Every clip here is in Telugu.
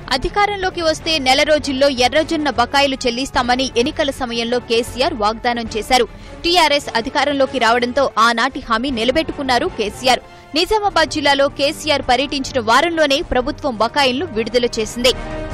అధికారంలోకి వస్తే నెల రోజుల్లో ఎర్రజొన్న బకాయిలు చెల్లిస్తామని ఎన్నికల సమయంలో కేసీఆర్ వాగ్దానం చేశారు టీఆర్ఎస్ అధికారంలోకి రావడంతో ఆనాటి హామీ నిలబెట్టుకున్నారు కేసీఆర్ నిజామాబాద్ జిల్లాలో కేసీఆర్ పర్యటించిన వారంలోనే ప్రభుత్వం బకాయిలను విడుదల చేసింది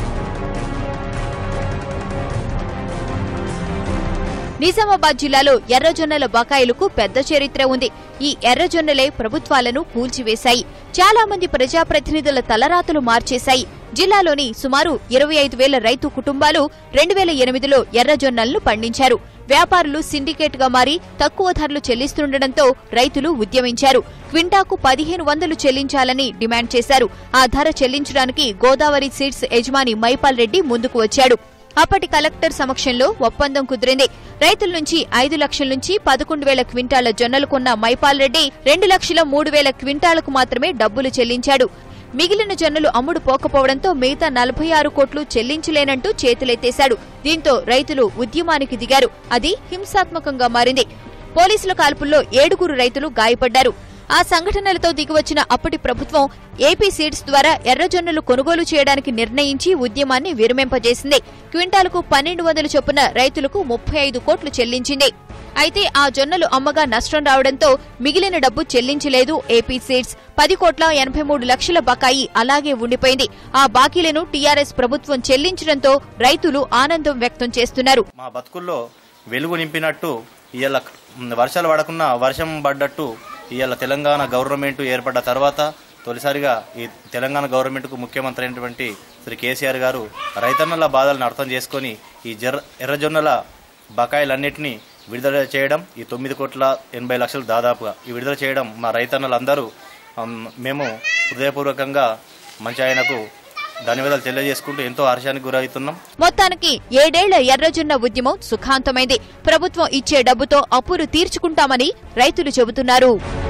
నిజామాబాద్ జిల్లాలో ఎర్రజొన్నల బకాయిలకు పెద్ద చరిత్ర ఉంది ఈ ఎర్రజొన్నలే ప్రభుత్వాలను కూల్చివేశాయి చాలా మంది ప్రజాప్రతినిధుల తలరాతలు మార్చేశాయి జిల్లాలోని సుమారు ఇరవై ఐదు వేల రైతు కుటుంబాలు రెండు వేల ఎనిమిదిలో ఎర్రజొన్నలను పండించారు వ్యాపారులు సిండికేట్ గా మారి తక్కువ ధరలు చెల్లిస్తుండటంతో రైతులు ఉద్యమించారు క్వింటాకు పదిహేను వందలు చెల్లించాలని డిమాండ్ చేశారు ఆ ధర చెల్లించడానికి గోదావరి సీడ్స్ యజమాని మైపాల్ రెడ్డి ముందుకు వచ్చాడు అప్పటి కలెక్టర్ సమక్షంలో ఒప్పందం కుదిరింది రైతుల నుంచి ఐదు లక్షల నుంచి పదకొండు వేల క్వింటాల జొన్నలు కొన్న మైపాల్ రెడ్డి రెండు లక్షల మూడు వేల క్వింటాలకు మాత్రమే డబ్బులు చెల్లించాడు మిగిలిన జొన్నలు అమ్ముడు పోకపోవడంతో మిగతా నలభై ఆరు కోట్లు చెల్లించలేనంటూ చేతులెత్తేశాడు దీంతో రైతులు ఉద్యమానికి దిగారు అది హింసాత్మకంగా మారింది పోలీసుల కాల్పుల్లో ఏడుగురు రైతులు గాయపడ్డారు ఆ సంఘటనలతో దిగివచ్చిన అప్పటి ప్రభుత్వం ఏపీ సీడ్స్ ద్వారా ఎర్రజొన్నలు కొనుగోలు చేయడానికి నిర్ణయించి ఉద్యమాన్ని విరమింపజేసింది క్వింటాలకు పన్నెండు వందల చొప్పున రైతులకు ముప్పై ఐదు కోట్లు చెల్లించింది అయితే ఆ జొన్నలు అమ్మగా నష్టం రావడంతో మిగిలిన డబ్బు చెల్లించలేదు ఏపీ సీడ్స్ పది కోట్ల ఎనభై మూడు లక్షల బకాయి అలాగే ఉండిపోయింది ఆ బాకీలను టీఆర్ఎస్ ప్రభుత్వం చెల్లించడంతో రైతులు ఆనందం వ్యక్తం చేస్తున్నారు మా బతుకుల్లో వెలుగు నింపినట్టు ఇవాళ వర్షాలు పడకుండా వర్షం పడ్డట్టు ఇవాళ తెలంగాణ గవర్నమెంట్ ఏర్పడ్డ తర్వాత తొలిసారిగా ఈ తెలంగాణ గవర్నమెంట్కు ముఖ్యమంత్రి అయినటువంటి శ్రీ కేసీఆర్ గారు రైతన్నల బాధలను అర్థం చేసుకొని ఈ జర్ర ఎర్రజొన్నల బకాయిలన్నింటినీ విడుదల చేయడం ఈ తొమ్మిది కోట్ల ఎనభై లక్షలు దాదాపుగా ఈ విడుదల చేయడం మా రైతన్నలందరూ అమ్, మేము హృదయపూర్వకంగా మంచి ఆయనకు ధన్యవాదాలు తెలియజేసుకుంటూ ఎంతో హర్షానికి గురవుతున్నాం మొత్తానికి ఏడేళ్ల ఎర్రజొన్న ఉద్యమం సుఖాంతమైంది ప్రభుత్వం ఇచ్చే డబ్బుతో అప్పులు తీర్చుకుంటామని రైతులు చెబుతున్నారు